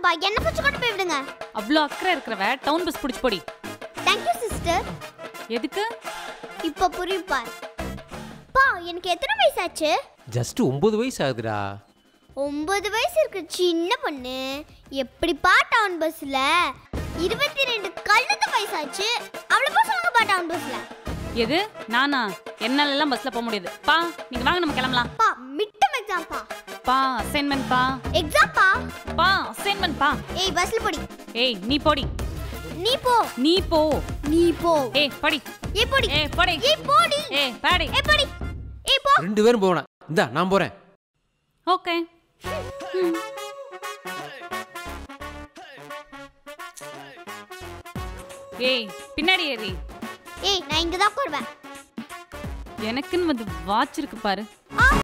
போங்கப்பா என்ன பிடிச்சு கொண்டு போய் விடுங்க அவ்வளோ அக்கறை இருக்கிறவ டவுன் பஸ் பிடிச்சி போடி தேங்க்யூ சிஸ்டர் எதுக்கு இப்போ புரியுப்பா பா எனக்கு எத்தனை வயசு ஆச்சு ஜஸ்ட் ஒன்பது வயசு ஆகுதுடா ஒன்பது வயசு இருக்க சின்ன பொண்ணு எப்படிப்பா டவுன் பஸ்ல இருபத்தி ரெண்டு கழுத்து வயசாச்சு அவ்வளோ சொல்லுங்கப்பா டவுன் பஸ்ல எது நானா என்னால எல்லாம் பஸ்ல போக முடியாது பா நீங்க வாங்க நம்ம கிளம்பலாம் பா மிட்டம் எக்ஸாம் பா பா அசைன்மெண்ட் பா எக்ஸாம் பா பா அசைன்மெண்ட் பா ஏய் பஸ்ல போடி ஏய் நீ போடி நீ போ நீ போ நீ போ ஏய் படி ஏய் போடி ஏய் படி ஏய் போடி ஏய் பாடி ஏய் போடி ஏய் போ ரெண்டு பேரும் போகணும் இந்தா நான் போறேன் ஓகே ஏய் பின்னாடி ஏறி ஏய் நான் இங்க தான் உட்காருவேன் எனக்குன்னு வந்து வாட்ச் இருக்கு பாரு ஆ